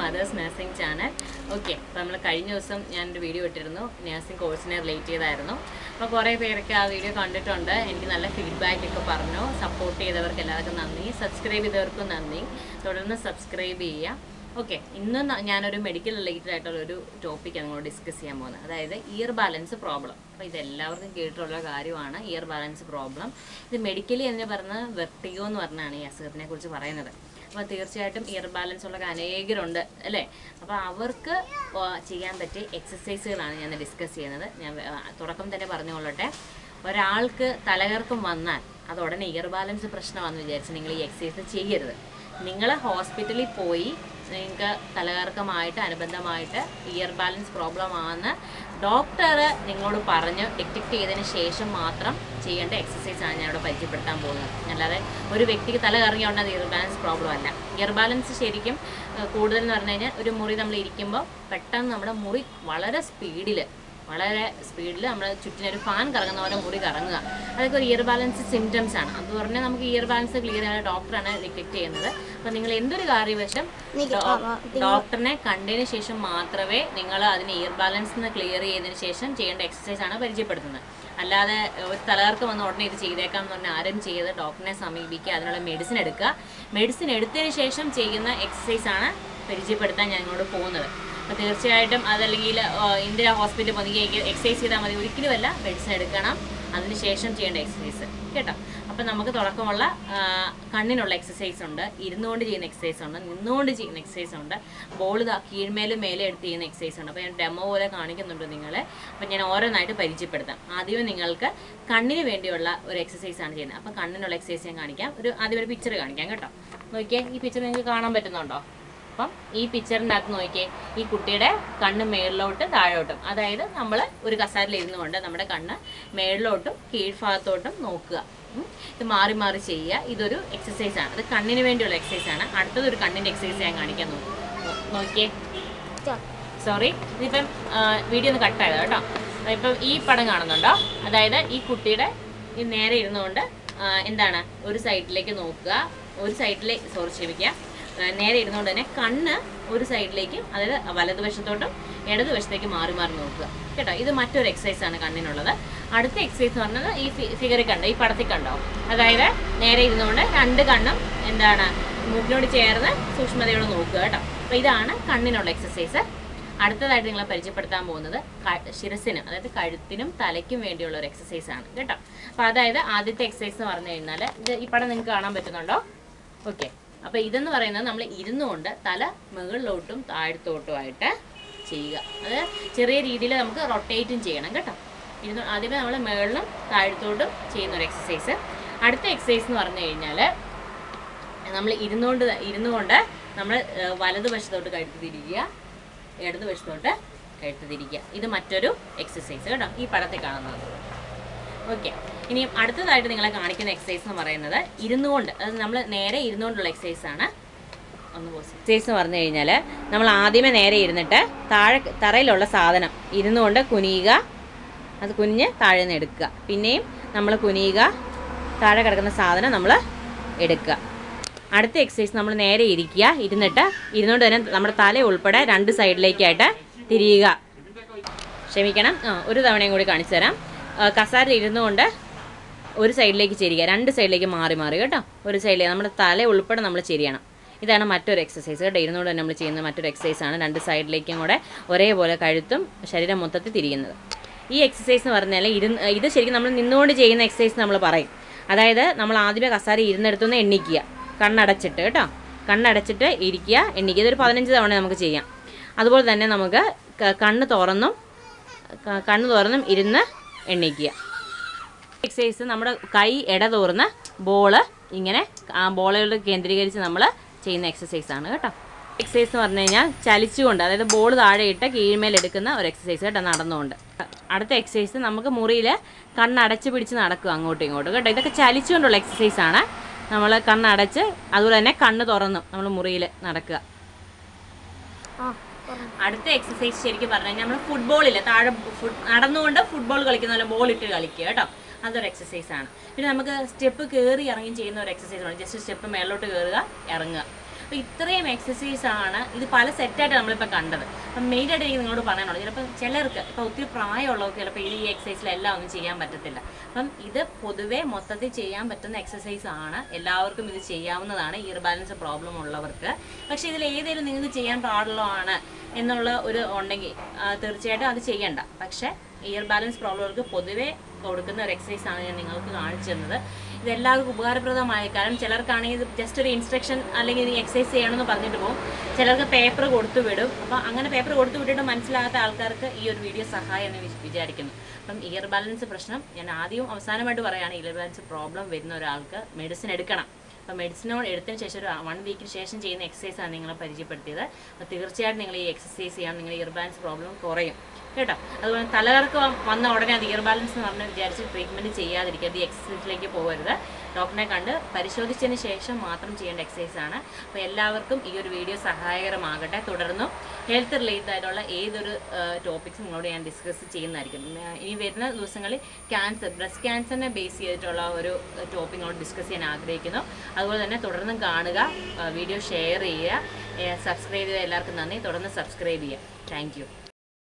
Mothers nursing channel okay അപ്പോൾ നമ്മൾ കഴിഞ്ഞ ദിവസം ഞാനൊരു വീഡിയോ ഇട്ടിരുന്നു നഴ്സിംഗ് കോഴ്സിനെ റിലേറ്റ് ചെയ്തായിരുന്നു അപ്പോൾ കുറേ പേരൊക്കെ ആ വീഡിയോ കണ്ടിട്ടുണ്ട് എനിക്ക് നല്ല ഫീഡ്ബാക്ക് ഒക്കെ പറഞ്ഞു സപ്പോർട്ട് ചെയ്തവർക്ക് എല്ലാവർക്കും നന്ദി സബ്സ്ക്രൈബ് ചെയ്തവർക്കും നന്ദി തുടർന്ന് സബ്സ്ക്രൈബ് ചെയ്യുക ഓക്കെ ഇന്ന് ന- ഞാനൊരു മെഡിക്കൽ റിലേറ്റഡ് ആയിട്ടുള്ള ഒരു ടോപ്പിക്കാണ് നിങ്ങളോട് ഡിസ്കസ് ചെയ്യാൻ പോകുന്നത് അതായത് ഇയർ ബാലൻസ് പ്രോബ്ലം അപ്പോൾ ഇത് എല്ലാവർക്കും കേട്ടിട്ടുള്ള കാര്യമാണ് ഇയർ ബാലൻസ് പ്രോബ്ലം ഇത് മെഡിക്കലി എന്ന് പറഞ്ഞ വെർട്ടിഗോ എന്ന് പറഞ്ഞാണ് ഈ അസുഖത്തിനെ കുറിച്ച് പറയുന്നത് അപ്പോൾ തീർച്ചയായിട്ടും ഇയർ ബാലൻസ് ഉള്ള അനേകരുണ്ട് അല്ലേ അപ്പോൾ അവർക്ക് ആ, ചെയ്യാൻ പറ്റിയ എക്സസൈസുകളാണ് ഞാൻ ഡിസ്കസ് ചെയ്യുന്നത് ഞാൻ ആ, തുടക്കം തന്നെ പറഞ്ഞുകൊള്ളട്ടെ ഒരാൾക്ക് തലകർക്കം വന്നാൽ അത് ഉടനെ ഇയർ ബാലൻസ് പ്രശ്നമാണെന്ന് വിചാരിച്ച് നിങ്ങൾ ഈ എക്സസൈസ് ചെയ്യരുത് നിങ്ങൾ ഹോസ്പിറ്റലിൽ പോയി നിങ്ങൾക്ക് തലകറക്കമായിട്ട് അനുബന്ധമായിട്ട് ഇയർ ബാലൻസ് പ്രോബ്ലം ആണെന്ന് ഡോക്ടർ നിങ്ങളോട് പറഞ്ഞ് ഡിറ്റക്ട് ചെയ്തതിന് ശേഷം മാത്രം ചെയ്യേണ്ട എക്സസൈസ് ആണ് ഞാനിവിടെ പരിചയപ്പെടുത്താൻ പോകുന്നത് അല്ലാതെ ഒരു വ്യക്തിക്ക് തല കറങ്ങിയോണ്ട് അത് ഇയർ ബാലൻസ് പ്രോബ്ലം അല്ല ഇയർ ബാലൻസ് ശരിക്കും ഏഹ്, കൂടുതൽ എന്ന് പറഞ്ഞു കഴിഞ്ഞാൽ ഒരു മുറി നമ്മൾ ഇരിക്കുമ്പോൾ പെട്ടെന്ന് നമ്മുടെ മുറി വളരെ സ്പീഡിൽ വളരെ സ്പീഡിൽ നമ്മൾ ചുറ്റിനൊരു ഫാൻ കറങ്ങുന്ന പോലെ മുറി കറങ്ങുക അതൊക്കെ ഒരു ഇയർ ബാലൻസ് സിംറ്റംസ് ആണ് അത് പറഞ്ഞാൽ നമുക്ക് ഇയർ ബാലൻസ് ക്ലിയർ ചെയ്യാൻ ഡോക്ടറാണ് ഡിറ്റക്ട് ചെയ്യുന്നത് അപ്പോൾ നിങ്ങൾ എന്തൊരു കാര്യവശം ഡോക്ടറിനെ കണ്ടതിന് ശേഷം മാത്രമേ നിങ്ങൾ അതിന് ഇയർ ബാലൻസ് നിന്ന് ക്ലിയർ ചെയ്തതിന് ശേഷം ചെയ്യേണ്ട എക്സസൈസ് ആണ് പരിചയപ്പെടുത്തുന്നത് അല്ലാതെ ഒരു തലകർക്ക് വന്ന ഉടനെ ഇത് ചെയ്തേക്കാം എന്ന് പറഞ്ഞാൽ ആരും ചെയ്ത് ഡോക്ടറിനെ സമീപിക്കുക അതിനുള്ള മെഡിസിൻ എടുക്കുക മെഡിസിൻ എടുത്തതിന് ശേഷം ചെയ്യുന്ന എക്സസൈസ് ആണ് പരിചയപ്പെടുത്താൻ ഞാൻ ഇങ്ങോട്ട് പോകുന്നത് അപ്പോൾ തീർച്ചയായിട്ടും അതല്ലെങ്കിൽ ഇന്ദിര ഹോസ്പിറ്റലിൽ പോകുന്ന എക്സസൈസ് ചെയ്താൽ മതി ഒരിക്കലുമല്ല മെഡിസിൻ എടുക്കണം അതിനുശേഷം ചെയ്യേണ്ട എക്സസൈസ് കേട്ടോ അപ്പം നമുക്ക് തുടക്കമുള്ള ആ, കണ്ണിനുള്ള എക്സസൈസ് ഉണ്ട് ഇരുന്നുകൊണ്ട് ചെയ്യുന്ന എക്സസൈസ് ഉണ്ട് നിന്നുകൊണ്ട് ചെയ്യുന്ന എക്സസൈസ് ഉണ്ട് ബോൾ ഇതാ കീഴ്മേലും മേലെ എടുത്ത് ചെയ്യുന്ന എക്സസൈസ് ഉണ്ട് അപ്പോൾ ഞാൻ ഡെമോ പോലെ കാണിക്കുന്നുണ്ട് നിങ്ങളെ അപ്പം ഞാൻ ഓരോന്നായിട്ട് പരിചയപ്പെടുത്താം ആദ്യം നിങ്ങൾക്ക് കണ്ണിന് വേണ്ടിയുള്ള ഒരു എക്സസൈസ് ആണ് ചെയ്യുന്നത് അപ്പം കണ്ണിനുള്ള എക്സസൈസ് ഞാൻ കാണിക്കാം ഒരു ആദ്യം ഒരു പിക്ചർ കാണിക്കാം കേട്ടോ നോക്കിയേ ഈ പിക്ചർ നിങ്ങൾക്ക് കാണാൻ പറ്റുന്നുണ്ടോ അപ്പം ഈ പിക്ചറിൻ്റെ അകത്ത് നോക്കിയേ ഈ കുട്ടിയുടെ കണ്ണ് മേളിലോട്ട് താഴോട്ടും അതായത് നമ്മൾ ഒരു കസാരയിൽ ഇരുന്നു കൊണ്ട് നമ്മുടെ കണ്ണ് മേളിലോട്ടും കീഴ്ഭാഗത്തോട്ടും നോക്കുക ഉം. ഇത് മാറി മാറി ചെയ്യുക ഇതൊരു എക്സസൈസ് ആണ് അത് കണ്ണിന് വേണ്ടിയുള്ള എക്സസൈസ് ആണ് അടുത്തത് ഒരു കണ്ണിൻ്റെ എക്സസൈസ് ഞാൻ കാണിക്കാൻ നോക്കും നോക്കിയേ സോറി ഇതിപ്പം വീഡിയോ ഒന്ന് കട്ടായത് കേട്ടോ ഇപ്പം ഈ പടം കാണുന്നുണ്ടോ അതായത് ഈ കുട്ടിയുടെ ഈ നേരെ ഇരുന്നുകൊണ്ട് ആ, എന്താണ് ഒരു സൈഡിലേക്ക് നോക്കുക ഒരു സൈഡിലേക്ക് സോറി ക്ഷമിക്കുക ആ, നേരെ ഇരുന്നുകൊണ്ട് തന്നെ കണ്ണ് ഒരു സൈഡിലേക്ക് അതായത് വലതുവശത്തോട്ടും ഇടതുവശത്തേക്ക് മാറി മാറി നോക്കുക കേട്ടോ ഇത് മറ്റൊരു എക്സസൈസ് ആണ് കണ്ണിനുള്ളത് അടുത്ത എക്സസൈസ് എന്ന് പറഞ്ഞത് ഈ ഫിഗറിൽ കണ്ടോ ഈ പടത്തിൽ കണ്ടോ അതായത് നേരെ ഇരുന്നുകൊണ്ട് രണ്ട് കണ്ണും എന്താണ് മൂക്കിനോട് ചേർന്ന് സൂക്ഷ്മതയോടെ നോക്കുക കേട്ടോ അപ്പോൾ ഇതാണ് കണ്ണിനുള്ള എക്സസൈസ് അടുത്തതായിട്ട് നിങ്ങളെ പരിചയപ്പെടുത്താൻ പോകുന്നത് ക- ശിരസിനും അതായത് കഴുത്തിനും തലയ്ക്കും വേണ്ടിയുള്ള ഒരു എക്സസൈസ് ആണ് കേട്ടോ അപ്പോൾ അതായത് ആദ്യത്തെ എക്സസൈസ് എന്ന് പറഞ്ഞു കഴിഞ്ഞാൽ ഇത് ഈ പടം നിങ്ങൾക്ക് കാണാൻ പറ്റുന്നുണ്ടോ ഓക്കെ അപ്പോൾ ഇതെന്ന് പറയുന്നത് നമ്മൾ ഇരുന്നുകൊണ്ട് തല മുകളിലോട്ടും താഴത്തോട്ടുമായിട്ട് ചെയ്യുക അത് ചെറിയ രീതിയിൽ നമുക്ക് റൊട്ടേറ്റും ചെയ്യണം കേട്ടോ ഇരുന്ന് ആദ്യമേ നമ്മൾ മുകളിലും താഴത്തോട്ടും ചെയ്യുന്ന ഒരു എക്സസൈസ് അടുത്ത എക്സസൈസ് എന്ന് പറഞ്ഞു കഴിഞ്ഞാൽ നമ്മൾ ഇരുന്നുകൊണ്ട് ത- ഇരുന്നുകൊണ്ട് നമ്മൾ ഏഹ്, വലതുവശത്തോട്ട് കഴുത്ത് തിരിക്കുക ഇടതുവശത്തോട്ട് കഴുത്ത് തിരിക്കുക ഇത് മറ്റൊരു എക്സസൈസ് കേട്ടോ ഈ പടത്തിൽ കാണുന്നത് ഓക്കെ ഇനി അടുത്തതായിട്ട് നിങ്ങളെ കാണിക്കുന്ന എക്സസൈസ് എന്ന് പറയുന്നത് ഇരുന്നുകൊണ്ട് അത് നമ്മൾ നേരെ ഇരുന്നുകൊണ്ടുള്ള എക്സസൈസ് ആണ് ഒന്ന് എക്സസൈസ് എന്ന് പറഞ്ഞു കഴിഞ്ഞാൽ നമ്മൾ ആദ്യമേ നേരെ ഇരുന്നിട്ട് താഴെ തറയിലുള്ള സാധനം ഇരുന്നുകൊണ്ട് കുനിയുക അത് കുനിഞ്ഞ് താഴെ നിന്ന് എടുക്കുക പിന്നെയും നമ്മൾ കുനിയുക താഴെ കിടക്കുന്ന സാധനം നമ്മൾ എടുക്കുക അടുത്ത എക്സസൈസ് നമ്മൾ നേരെ ഇരിക്കുക ഇരുന്നിട്ട് ഇരുന്നുകൊണ്ട് തന്നെ നമ്മുടെ തല ഉൾപ്പെടെ രണ്ട് സൈഡിലേക്കായിട്ട് തിരിയുക ക്ഷമിക്കണം ആ ഒരു തവണയും കൂടി കാണിച്ചു തരാം ആ, കസാരയിൽ ഇരുന്നുകൊണ്ട് ഒരു സൈഡിലേക്ക് ചെരിയുക രണ്ട് സൈഡിലേക്ക് മാറി മാറി കേട്ടോ ഒരു സൈഡിലേക്ക് നമ്മുടെ തല ഉൾപ്പെടെ നമ്മൾ ചെരിയണം ഇതാണ് മറ്റൊരു എക്സസൈസ് കേട്ടോ ഇരുന്നുകൊണ്ട് തന്നെ നമ്മൾ ചെയ്യുന്ന മറ്റൊരു എക്സസൈസ് ആണ് രണ്ട് സൈഡിലേക്കും കൂടെ ഒരേപോലെ കഴുത്തും ശരീരം മൊത്തത്തിൽ തിരിയുന്നത് ഈ എക്സസൈസ് എന്ന് പറഞ്ഞാൽ ഇരുന്ന് ഇത് ശരിക്കും നമ്മൾ നിന്നുകൊണ്ട് ചെയ്യുന്ന എക്സസൈസ് നമ്മൾ പറയും അതായത് നമ്മൾ ആദ്യമേ കസാര ഇരുന്നെടുത്തുനിന്ന് എണ്ണിക്കുക കണ്ണടച്ചിട്ട് കേട്ടോ കണ്ണടച്ചിട്ട് ഇരിക്കുക എണ്ണിക്കുക ഇതൊരു പതിനഞ്ച് തവണ നമുക്ക് ചെയ്യാം അതുപോലെ തന്നെ നമുക്ക് ക- കണ്ണ് തുറന്നും ക- കണ്ണ് തുറന്നും ഇരുന്ന് എണ്ണിക്കുക എക്സസൈസ് നമ്മുടെ കൈ ഇട തുറന്ന് ബോള് ഇങ്ങനെ ആ ബോളുകൾ കേന്ദ്രീകരിച്ച് നമ്മൾ ചെയ്യുന്ന എക്സസൈസ് ആണ് കേട്ടോ എക്സസൈസ് എന്ന് പറഞ്ഞു കഴിഞ്ഞാൽ ചലിച്ചുകൊണ്ട് അതായത് ബോൾ താഴെ ഇട്ട് കീഴ്മേൽ എടുക്കുന്ന ഒരു എക്സസൈസ് കേട്ടോ നടന്നുകൊണ്ട് അടുത്ത എക്സസൈസ് നമുക്ക് മുറിയിൽ കണ്ണടച്ച് പിടിച്ച് നടക്കുക അങ്ങോട്ടും ഇങ്ങോട്ടും കേട്ടോ ഇതൊക്കെ ചലിച്ചുകൊണ്ടുള്ള എക്സസൈസ് ആണ് നമ്മൾ കണ്ണടച്ച് അതുപോലെ തന്നെ കണ്ണ് തുറന്നും നമ്മൾ മുറിയിൽ നടക്കുക അടുത്ത എക്സസൈസ് ശരിക്കും പറഞ്ഞു കഴിഞ്ഞാൽ നമ്മൾ ഫുട്ബോളിൽ താഴെ ഫുട് നടന്നുകൊണ്ട് ഫുട്ബോൾ കളിക്കുന്ന പോലെ ബോൾ ഇട്ട് കളിക്കുക കേട്ടോ അതൊരു എക്സസൈസ് ആണ് പിന്നെ നമുക്ക് സ്റ്റെപ്പ് കയറി ഇറങ്ങി ചെയ്യുന്ന ഒരു എക്സസൈസ് ആണ് ജസ്റ്റ് സ്റ്റെപ്പ് മേളിലോട്ട് കയറുക ഇറങ്ങുക അപ്പോൾ ഇത്രയും എക്സസൈസ് ആണ് ഇത് പല സെറ്റായിട്ട് നമ്മളിപ്പോൾ കണ്ടത് അപ്പം മെയിനായിട്ട് എനിക്ക് നിങ്ങളോട് പറയാനുള്ളത് ചിലപ്പോൾ ചിലർക്ക് ഇപ്പോൾ ഒത്തിരി പ്രായമുള്ളവർക്ക് ചിലപ്പോൾ ഈ എക്സസൈസിലെല്ലാം ഒന്നും ചെയ്യാൻ പറ്റത്തില്ല അപ്പം ഇത് പൊതുവേ മൊത്തത്തിൽ ചെയ്യാൻ പറ്റുന്ന എക്സസൈസ് ആണ് എല്ലാവർക്കും ഇത് ചെയ്യാവുന്നതാണ് ഇയർ ബാലൻസ് പ്രോബ്ലം ഉള്ളവർക്ക് പക്ഷേ ഇതിൽ ഏതെങ്കിലും നിങ്ങൾക്ക് ചെയ്യാൻ പാടുള്ളതാണ് എന്നുള്ള ഒരു ഉണ്ടെങ്കിൽ ആ, തീർച്ചയായിട്ടും അത് ചെയ്യണ്ട പക്ഷേ ഇയർ ബാലൻസ് പ്രോബ്ലങ്ങൾക്ക് പൊതുവേ കൊടുക്കുന്ന ഒരു എക്സസൈസ് ആണ് ഞാൻ നിങ്ങൾക്ക് കാണിച്ചു തന്നത് ഇത് എല്ലാവർക്കും ഉപകാരപ്രദമായ കാരണം ചിലർക്കാണെങ്കിൽ ഇത് ജസ്റ്റ് ഒരു ഇൻസ്ട്രക്ഷൻ അല്ലെങ്കിൽ ഇത് എക്സസൈസ് ചെയ്യണമെന്ന് പറഞ്ഞിട്ട് പോകും ചിലർക്ക് പേപ്പർ കൊടുത്തു വിടും അപ്പോൾ അങ്ങനെ പേപ്പർ കൊടുത്തു വിട്ടിട്ട് മനസ്സിലാകാത്ത ആൾക്കാർക്ക് ഈ ഒരു വീഡിയോ സഹായം എന്ന് വിച്- വിചാരിക്കുന്നു അപ്പം ഇയർ ബാലൻസ് പ്രശ്നം ഞാൻ ആദ്യവും അവസാനമായിട്ട് പറയുകയാണ് ഇയർ ബാലൻസ് പ്രോബ്ലം വരുന്ന ഒരാൾക്ക് മെഡിസിൻ എടുക്കണം അപ്പോൾ മെഡിസിനോട് എടുത്തതിന് ശേഷം ഒരു വൺ വീക്കിന് ശേഷം ചെയ്യുന്ന എക്സസൈസ് ആണ് നിങ്ങളെ പരിചയപ്പെടുത്തിയത് അപ്പോൾ തീർച്ചയായിട്ടും നിങ്ങൾ ഈ എക്സസൈസ് ചെയ്യാൻ നിങ്ങൾ ഇയർ ബാലൻസ് പ്രോബ്ലം കുറയും കേട്ടോ അതുപോലെ തലകർക്ക് വ- വന്ന ഉടനെ അത് ഇയർ ബാലൻസ് എന്ന് പറഞ്ഞ് വിചാരിച്ച് ട്രീറ്റ്മെൻറ്റ് ചെയ്യാതിരിക്കുക ഈ എക്സസൈസിലേക്ക് പോകരുത് ഡോക്ടറെ കണ്ട് പരിശോധിച്ചതിന് ശേഷം മാത്രം ചെയ്യേണ്ട എക്സസൈസ് ആണ് അപ്പോൾ എല്ലാവർക്കും ഈ ഒരു വീഡിയോ സഹായകരമാകട്ടെ തുടർന്നും ഹെൽത്ത് റിലേറ്റഡ് ആയിട്ടുള്ള ഏതൊരു ടോപ്പിക്സും നിങ്ങളോട് ഞാൻ ഡിസ്കസ് ചെയ്യുന്നതായിരിക്കും ഉം, ഇനി വരുന്ന ദിവസങ്ങളിൽ ക്യാൻസർ ബ്രസ്റ്റ് ക്യാൻസറിനെ ബേസ് ചെയ്തിട്ടുള്ള ഒരു ടോപ്പിക് നിങ്ങളോട് ഡിസ്കസ് ചെയ്യാൻ ആഗ്രഹിക്കുന്നു അതുപോലെ തന്നെ തുടർന്നും കാണുക വീഡിയോ ഷെയർ ചെയ്യുക സബ്സ്ക്രൈബ് ചെയ്ത എല്ലാവർക്കും നന്ദി തുടർന്ന് സബ്സ്ക്രൈബ് ചെയ്യുക താങ്ക്